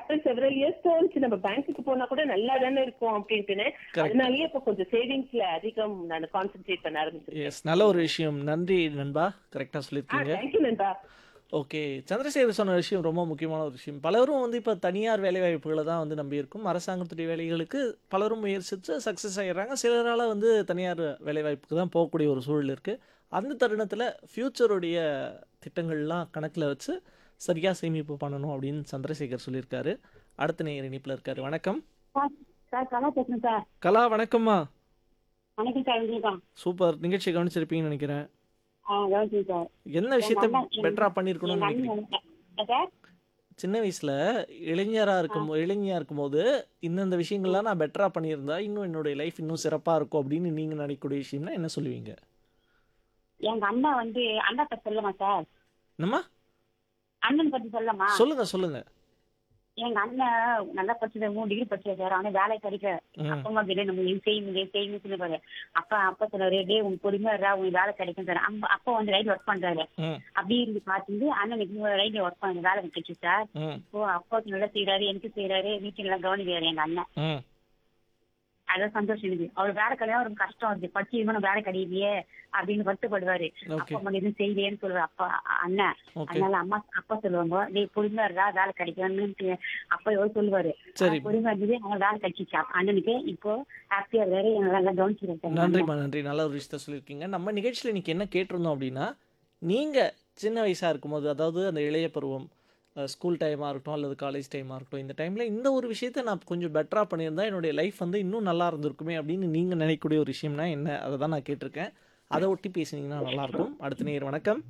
After several years தோணுச்சு நம்ம பேங்க்குக்கு போனா கூட நல்லா தானே இருக்கும் அப்படின்ட்டுன்னு அதனாலயே இப்ப கொஞ்சம் சேவிங்ஸ்ல அதிகம் நான் கான்சென்ட்ரேட் பண்ண ஆரம்பிச்சிருக்கேன் எஸ் நல்ல ஒரு விஷயம் நன்றி நண்பா கரெக்டாக சொல்லியிருக்கீங்க தேங்க்யூ நண்பா ஓகே சந்திரசேகர் சொன்ன விஷயம் ரொம்ப முக்கியமான ஒரு விஷயம் பலரும் வந்து இப்போ தனியார் வேலைவாய்ப்புகளை தான் வந்து நம்பியிருக்கும் அரசாங்கத்துடைய வேலைகளுக்கு பலரும் முயற்சித்து சக்ஸஸ் ஆகிடுறாங்க சிலரால் வந்து தனியார் வேலைவாய்ப்புக்கு தான் போகக்கூடிய ஒரு சூழல் இருக்குது அந்த தருணத்தில் ஃப்யூச்சருடைய திட்டங்கள்லாம் கணக்கில் வச்சு சரியாக சேமிப்பு பண்ணணும் அப்படின்னு சந்திரசேகர் சொல்லியிருக்காரு அடுத்த நேர் இணைப்பில் இருக்காரு வணக்கம் சார் சார் கலா பேசுறேன் சார் கலா வணக்கம்மா வணக்கம் சார் வணக்கம் சூப்பர் நிகழ்ச்சி கவனிச்சிருப்பீங்கன்னு நினைக்கிறேன் ஆ கவனிச்சேன் சார் என்ன விஷயத்த எங்க அண்ணா- பெட்டராக பண்ணியிருக்கணும்னு எங்க நினைக்கிறீங்க அண்ணன் சார் சின்ன வயசுல இளைஞரா இருக்கும் இளைஞயா இருக்கும்போது இந்தந்த விஷயங்கள்லாம் நான் பெட்டரா பண்ணியிருந்தா இன்னும் என்னுடைய லைஃப் இன்னும் சிறப்பா இருக்கும் அப்படின்னு நீங்க நினைக்கக்கூடிய விஷயம்னா என்ன சொல்லுவீங்க எங்க அண்ணா வந்து அண்ணா பத்தி சொல்லமா சார் என்னம்மா அண்ணன் பத்தி சொல்லமா சொல்லுங்க சொல்லுங்க எங்க அண்ணன் நல்லா படிச்சது மூணு டிகிரி படிச்சது சார் அவனே வேலை கிடைக்க ம், அப்பா அம்மா கிட்ட நம்ம இது செய்யுங்க செய்யுங்க சொல்லுவாரு அப்பா அப்பா சொன்னாரு டே உனக்கு பொறுமையா இருக்கா உனக்கு வேலை கிடைக்கும் சார் அம்மா அப்பா வந்து ரைட் ஒர்க் பண்றாரு ம், அப்படி இருந்து பார்த்துட்டு அண்ணனுக்கு ரைட்ல ஒர்க் பண்ண வேலை கிடைச்சு சார் ம், இப்போ அப்பாவுக்கு நல்லா செய்யறாரு எனக்கு செய்யறாரு வீட்டுல நல்லா கவனிக்கிறாரு எங்க அண்ணன் ம். அதான் சந்தோஷம் எனக்கு அவர் வேலை கிடையாது அவருக்கு கஷ்டம் இருக்கு படிச்சு இன்னும் வேலை கிடைக்கலையே அப்படின்னு வருத்தப்படுவாரு ஓகே அப்பா அம்மா எதுவும் செய்யலையேன்னு சொல்லுவாரு அப்பா அண்ணன் ஓகே அதனால அம்மா அப்பா சொல்லுவாங்க டேய் பொறுமையா இருக்கா வேலை கிடைக்கணும்னு அப்பா எவ்வளவு சொல்லுவாரு சரி பொறுமையா இருந்தது அவங்க வேலை கிடைச்சிச்சு அண்ணனுக்கு இப்போ ஹாப்பியா இருக்காரு எங்களை நல்லா கவனிச்சிருக்கேன் நன்றிம்மா நன்றி நல்ல ஒரு விஷயத்த சொல்லியிருக்கீங்க நம்ம நிகழ்ச்சியில் இன்னைக்கு என்ன கேட்டிருந்தோம் அப்படின்னா நீங்கள் சின்ன வயசாக இருக்கும்போது அதாவது அந்த இளைய பருவம் ஸ்கூல் டைமாக இருக்கட்டும் அல்லது காலேஜ் டைமாக இருக்கட்டும் இந்த டைமில் இந்த ஒரு விஷயத்தை நான் கொஞ்சம் பெட்டராக பண்ணியிருந்தா என்னுடைய லைஃப் வந்து இன்னும் நல்லா இருந்திருக்குமே அப்படின்னு நீங்கள் நினைக்கக்கூடிய ஒரு விஷயம்னா என்ன அதை தான் நான் கேட்டிருக்கேன் அதை ஒட்டி பேசுனீங்கன்னா நல்லாயிருக்கும் அடுத்த நேர் வணக்கம்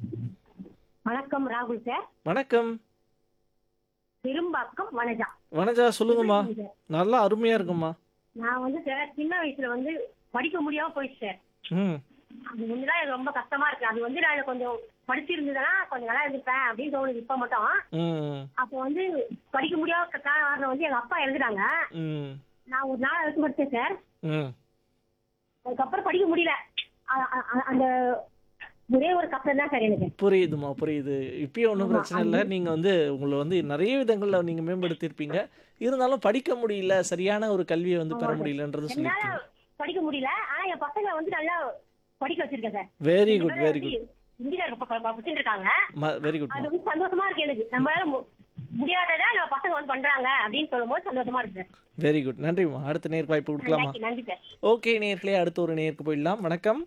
வணக்கம் ராகுல் சார் வணக்கம் பெரும்பாக்கம் வனஜா வனஜா சொல்லுங்கம்மா நல்லா அருமையாக இருக்கும்மா நான் வந்து சார் சின்ன வயசுல வந்து படிக்க முடியாம போயிடுச்சு சார் ம் அது முன்னதான் எனக்கு ரொம்ப கஷ்டமா இருக்கு அது வந்து நான் கொஞ்சம் படிச்சிருந்ததுன்னா கொஞ்சம் நல்லா இருந்திருப்பேன் அப்படின்னு தோணுது இப்ப மட்டும் ம் அப்போ வந்து படிக்க முடியாத காரணம் வந்து எங்க அப்பா எழுதுறாங்க ம் நான் ஒரு நாள் வரைக்கும் படிச்சேன் சார் ம் அதுக்கப்புறம் படிக்க முடியல அ- அ- அ- அந்த ஒரே ஒரு கப்பல் தான் சார் எனக்கு புரியுதுமா புரியுது இப்பயும் ஒன்றும் பிரச்சனை இல்லை நீங்கள் வந்து உங்களை வந்து நிறைய விதங்களில் நீங்கள் மேம்படுத்தியிருப்பீங்க இருந்தாலும் படிக்க முடியல சரியான ஒரு கல்வியை வந்து பெற முடியலன்றது என்னால சொல்லியிருக்கீங்க படிக்க முடியல ஆனா என் பசங்க வந்து நல்லா படிக்க வச்சிருக்கேன் sir very good very good engineer படிச்சுட்டு இருக்காங்க வெரி குட் அது வந்து சந்தோஷமா இருக்கு எனக்கு நம்மளால மு- முடியாததை நம்ம பசங்க வந்து பண்றாங்க அப்படின்னு சொல்லும்போது சந்தோஷமா இருக்கு சார் வெரி குட் நன்றிம்மா அடுத்த நேருக்கு வாய்ப்பு கொடுக்கலாமா நன்றி நன்றி சார் ஓகே நேர்களே அடுத்த ஒரு நேருக்கு போயிடலாம் வணக்கம்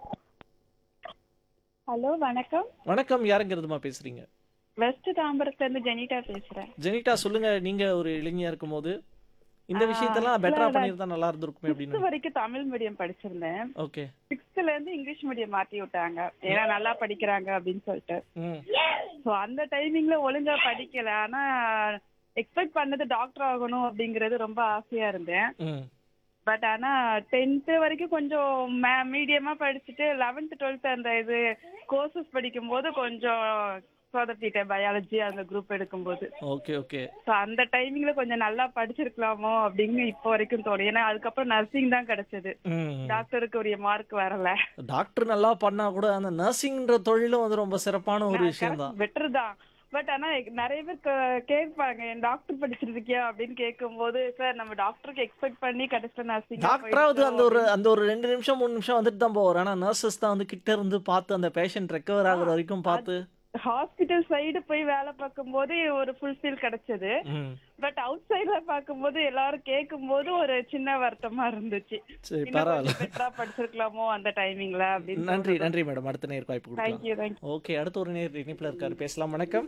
ஹலோ வணக்கம் வணக்கம் யாருங்கிறதுமா பேசுறீங்க வெஸ்ட் தாம்பரத்துல இருந்து ஜெனிட்டா பேசுறேன் ஜெனிட்டா சொல்லுங்க நீங்க ஒரு இளைஞயா இருக்கும்போது இந்த விஷயத்தெல்லாம் பெட்டரா பண்ணியிருந்தா நல்லா இருந்திருக்குமே சிக்ஸ்த் அப்படின்னு வரைக்கும் தமிழ் மீடியம் படிச்சிருந்தேன் ஓகே சிக்ஸ்த்ல இருந்து இங்கிலீஷ் மீடியம் மாத்தி விட்டாங்க ஏன்னா நல்லா படிக்கிறாங்க அப்படின்னு சொல்லிட்டு ம் ஸோ அந்த டைமிங்ல ஒழுங்கா படிக்கல ஆனா எக்ஸ்பெக்ட் பண்ணது டாக்டர் ஆகணும் அப்படிங்கறது ரொம்ப ஆசையா இருந்தேன் ம் பட் ஆனா டென்த்து வரைக்கும் கொஞ்சம் மீடியமா படிச்சுட்டு லெவன்த் டுவெல்த் அந்த இது கோர்சஸ் படிக்கும் போது கொஞ்சம் சொதப்பிட்டேன் பயாலஜி அந்த குரூப் எடுக்கும்போது ஓகே ஓகே ஸோ அந்த டைமிங்ல கொஞ்சம் நல்லா படிச்சிருக்கலாமோ அப்படின்னு இப்போ வரைக்கும் தோணும் ஏன்னா அதுக்கப்புறம் நர்சிங் தான் கிடைச்சது ம் டாக்டருக்கு உரிய மார்க் வரல டாக்டர் நல்லா பண்ணா கூட அந்த நர்சிங்ன்ற தொழிலும் வந்து ரொம்ப சிறப்பான ஒரு விஷயம் தான் பெட்டர் தான் பட் ஆனா நிறைய பேர் கே- கேட்பாங்க என் டாக்டர் படிச்சிருக்கியா அப்படின்னு கேட்கும்போது சார் நம்ம டாக்டருக்கு எக்ஸ்பெக்ட் பண்ணி கடைசியில நர்சிங் டாக்டராவது அந்த ஒரு அந்த ஒரு ரெண்டு நிமிஷம் மூணு நிமிஷம் வந்துட்டு தான் போவார் ஆனால் நர்சஸ் தான் வந்து கிட்ட இருந்து பார்த்து அந்த பேஷண்ட் ரெக்கவர் ஆகுற வரைக்கும் பார்த்து ஹாஸ்பிட்டல் சைடு போய் வேலை பார்க்கும்போது ஒரு ஃபுல்ஃபில் கிடைச்சது ம் பட் அவுட் சைடுல பார்க்கும்போது எல்லாரும் கேட்கும்போது ஒரு சின்ன வருத்தமா இருந்துச்சு சரி இன்னும் பரவாயில்ல கொஞ்சம் பெட்டரா படிச்சிருக்கலாமோ அந்த டைமிங்ல அப்படின்னு நன்றி நன்றி மேடம் அடுத்த நேருக்கு வாய்ப்பு கொடுக்கலாம் தேங்க்யூ தேங்க்யூ ஓகே அடுத்த ஒரு நேர் இணைப்பில் இருக்காரு பேசலாம் வணக்கம்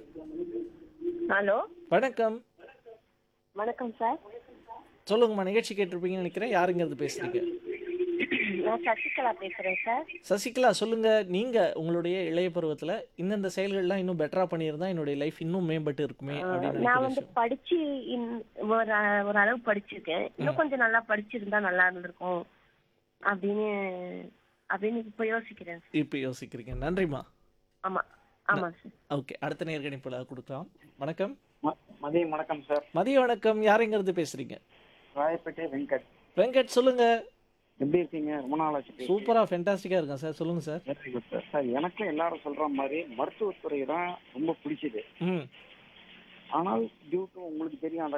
ஹலோ வணக்கம் வணக்கம் சார் சொல்லுங்கம்மா நிகழ்ச்சி கேட்டிருப்பீங்கன்னு நினைக்கிறேன் யாருங்கிறது பேசுறீங்க நான் சசிகலா பேசுறேன் சார் சசிகலா சொல்லுங்க நீங்க உங்களுடைய இளைய பருவத்துல இந்தந்த செயல்கள்லாம் இன்னும் பெட்டரா பண்ணியிருந்தா என்னுடைய லைஃப் இன்னும் மேம்பட்டு இருக்குமே அப்படின்னு நான் நினைக்கிற வந்து விஷயம் படிச்சு இன்- ஒரு ஒரு அளவு படிச்சிருக்கேன் இன்னும் கொஞ்சம் நல்லா படிச்சிருந்தா நல்லா இருந்திருக்கும் அப்படின்னு அப்படின்னு இப்ப யோசிக்கிறேன் இப்போ யோசிக்கிறீங்க நன்றிம்மா ஆமா ஆமா சார் ஓகே அடுத்த நேர்கணிப்பில் கொடுக்கலாம் வணக்கம் ம- மதியம் வணக்கம் சார் மதிய வணக்கம் யாருங்கிறது பேசுறீங்க ராயப்பேட்டை வெங்கட் வெங்கட் சொல்லுங்க எப்படி இருக்கீங்க ரொம்ப நாள் ஆச்சு பேசி. சூப்பரா ஃபென்டாஸ்டிக்கா இருக்கேன் சார் சொல்லுங்க sir Very good sir sir எனக்கும் எல்லாரும் சொல்ற மாதிரி மருத்துவத்துறை தான் ரொம்ப பிடிச்சது ம் ஆனால் டியூ டு உங்களுக்கு தெரியும் அந்த